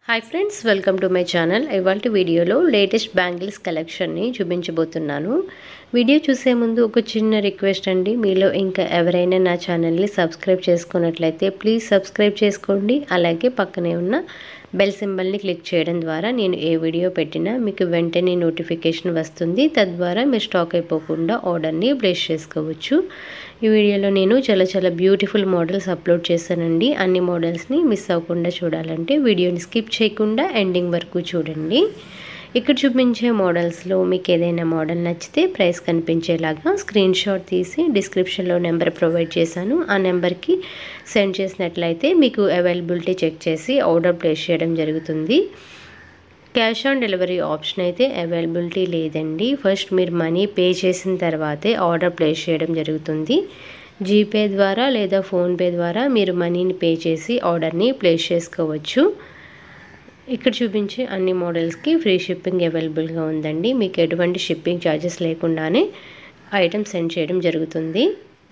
hi friends welcome to my channel ఇవాళ వీడియోలో latest bangles కలెక్షన్ని చూపించబోతున్నాను వీడియో చూసే ముందు ఒక చిన్న రిక్వెస్ట్ అండి మీలో ఇంకా ఎవరైనా నా ఛానల్ని సబ్స్క్రైబ్ చేసుకున్నట్లయితే ప్లీజ్ సబ్స్క్రైబ్ చేసుకోండి అలాగే పక్కనే ఉన్న బెల్ సింబల్ని క్లిక్ చేయడం ద్వారా నేను ఏ వీడియో పెట్టినా మీకు వెంటనే నోటిఫికేషన్ వస్తుంది తద్వారా మీరు స్టాక్ అయిపోకుండా ఆర్డర్ని ప్లేస్ చేసుకోవచ్చు ఈ వీడియోలో నేను చాలా చాలా బ్యూటిఫుల్ మోడల్స్ అప్లోడ్ చేశానండి అన్ని మోడల్స్ని మిస్ అవ్వకుండా చూడాలంటే వీడియోని స్కిప్ చేయకుండా ఎండింగ్ వరకు చూడండి ఇక్కడ చూపించే మోడల్స్లో మీకు ఏదైనా మోడల్ నచ్చితే ప్రైస్ కనిపించేలాగా స్క్రీన్ షాట్ తీసి డిస్క్రిప్షన్లో నెంబర్ ప్రొవైడ్ చేశాను ఆ నెంబర్కి సెండ్ చేసినట్లయితే మీకు అవైలబిలిటీ చెక్ చేసి ఆర్డర్ ప్లేస్ చేయడం జరుగుతుంది క్యాష్ ఆన్ డెలివరీ ఆప్షన్ అయితే అవైలబిలిటీ లేదండి ఫస్ట్ మీరు మనీ పే చేసిన తర్వాతే ఆర్డర్ ప్లేస్ చేయడం జరుగుతుంది జీపే ద్వారా లేదా ఫోన్పే ద్వారా మీరు మనీని పే చేసి ఆర్డర్ని ప్లేస్ చేసుకోవచ్చు ఇక్కడ చూపించే అన్ని మోడల్స్కి ఫ్రీ షిప్పింగ్ అవైలబుల్గా ఉందండి మీకు ఎటువంటి షిప్పింగ్ ఛార్జెస్ లేకుండానే ఐటమ్ సెండ్ చేయడం జరుగుతుంది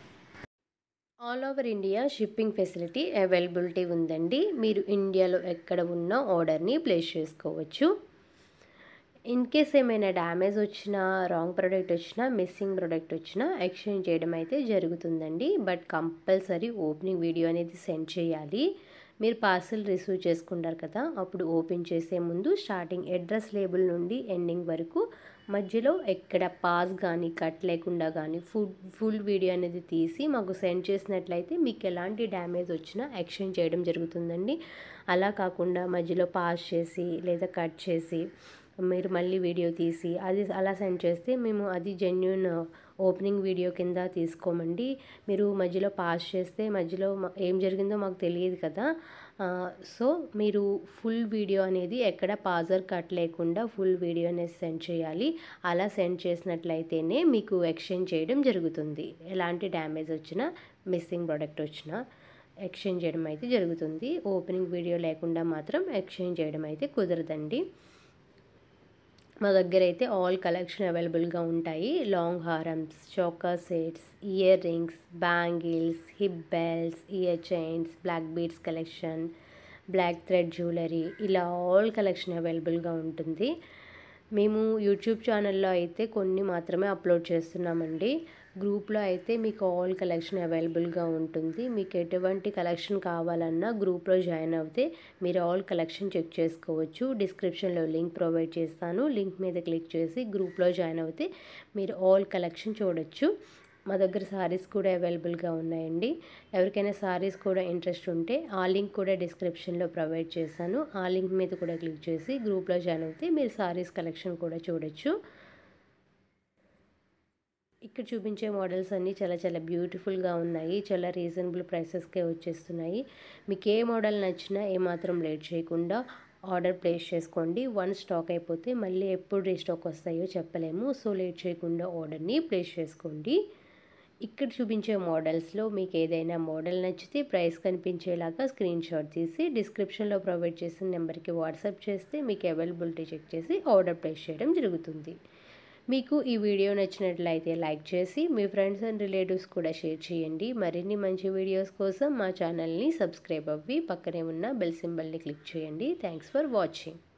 all over India shipping facility availability ఉందండి మీరు ఇండియాలో ఎక్కడ ఉన్నా ఆర్డర్ని ప్లేస్ చేసుకోవచ్చు ఇన్ కేస్ ఏమైనా డ్యామేజ్ వచ్చినా రాంగ్ ప్రోడక్ట్ వచ్చినా మిస్సింగ్ ప్రోడక్ట్ వచ్చినా ఎక్స్చేంజ్ చేయడం అయితే జరుగుతుందండి బట్ కంపల్సరీ ఓపెనింగ్ వీడియో అనేది సెండ్ చేయాలి మీరు పార్సిల్ రిసీవ్ చేసుకుంటారు కదా అప్పుడు ఓపెన్ చేసే ముందు స్టార్టింగ్ అడ్రస్ లేబుల్ నుండి ఎండింగ్ వరకు మధ్యలో ఎక్కడ పాస్ కానీ కట్ లేకుండా కానీ ఫుల్ ఫుల్ వీడియో అనేది తీసి మాకు సెండ్ చేసినట్లయితే మీకు ఎలాంటి డ్యామేజ్ వచ్చినా ఎక్స్చేంజ్ చేయడం జరుగుతుందండి అలా కాకుండా మధ్యలో పాస్ చేసి లేదా కట్ చేసి మీరు మళ్ళీ వీడియో తీసి అది అలా సెండ్ చేస్తే మేము అది జెన్యున్ ఓపెనింగ్ వీడియో కింద తీసుకోమండి మీరు మధ్యలో పాస్ చేస్తే మధ్యలో ఏం జరిగిందో మాకు తెలియదు కదా సో మీరు ఫుల్ వీడియో అనేది ఎక్కడ పాజర్ కట్ లేకుండా ఫుల్ వీడియో అనేది సెండ్ చేయాలి అలా సెండ్ చేసినట్లయితేనే మీకు ఎక్స్చేంజ్ చేయడం జరుగుతుంది ఎలాంటి డ్యామేజ్ వచ్చినా మిస్సింగ్ ప్రోడక్ట్ వచ్చినా ఎక్స్చేంజ్ చేయడం అయితే జరుగుతుంది ఓపెనింగ్ వీడియో లేకుండా మాత్రం ఎక్స్చేంజ్ చేయడం అయితే కుదరదండి మా దగ్గర అయితే ఆల్ కలెక్షన్ అవైలబుల్గా ఉంటాయి లాంగ్ హారమ్స్ choker sets earrings bangles hip belts ear chains black beads collection black thread jewellery ఇలా ఆల్ కలెక్షన్ అవైలబుల్గా ఉంటుంది మేము యూట్యూబ్ ఛానల్లో అయితే కొన్ని మాత్రమే అప్లోడ్ చేస్తున్నామండి గ్రూప్లో అయితే మీకు ఆల్ కలెక్షన్ అవైలబుల్గా ఉంటుంది మీకు ఎటువంటి కలెక్షన్ కావాలన్నా గ్రూప్లో జాయిన్ అవుతే మీరు ఆల్ కలెక్షన్ చెక్ చేసుకోవచ్చు డిస్క్రిప్షన్లో లింక్ ప్రొవైడ్ చేస్తాను లింక్ మీద క్లిక్ చేసి గ్రూప్లో జాయిన్ అవుతే మీరు ఆల్ కలెక్షన్ చూడొచ్చు మా దగ్గర సారీస్ కూడా అవైలబుల్గా ఉన్నాయండి ఎవరికైనా సారీస్ కూడా ఇంట్రెస్ట్ ఉంటే ఆ లింక్ కూడా డిస్క్రిప్షన్లో ప్రొవైడ్ చేశాను ఆ లింక్ మీద కూడా క్లిక్ చేసి గ్రూప్లో జాయిన్ అవుతే మీరు సారీస్ కలెక్షన్ కూడా చూడొచ్చు ఇక్కడ చూపించే మోడల్స్ అన్నీ చాలా చాలా బ్యూటిఫుల్గా ఉన్నాయి చాలా రీజనబుల్ ప్రైసెస్కే వచ్చేస్తున్నాయి మీకు ఏ మోడల్ నచ్చినా ఏమాత్రం లేట్ చేయకుండా ఆర్డర్ ప్లేస్ చేసుకోండి వన్ స్టాక్ అయిపోతే మళ్ళీ ఎప్పుడు రీస్టాక్ వస్తాయో చెప్పలేము సో లేట్ చేయకుండా ఆర్డర్ని ప్లేస్ చేసుకోండి ఇక్కడ చూపించే మోడల్స్లో మీకు ఏదైనా మోడల్ నచ్చితే ప్రైస్ కనిపించేలాగా స్క్రీన్ షాట్ తీసి డిస్క్రిప్షన్లో ప్రొవైడ్ చేసిన నెంబర్కి వాట్సాప్ చేస్తే మీకు అవైలబిలిటీ చెక్ చేసి ఆర్డర్ ప్లేస్ చేయడం జరుగుతుంది మీకు ఈ వీడియో నచ్చినట్లయితే లైక్ చేసి మీ ఫ్రెండ్స్ అండ్ రిలేటివ్స్ కూడా షేర్ చేయండి మరిన్ని మంచి వీడియోస్ కోసం మా ఛానల్ని సబ్స్క్రైబ్ అవ్వి పక్కనే ఉన్న బెల్ సింబల్ని క్లిక్ చేయండి థ్యాంక్స్ ఫర్ వాచింగ్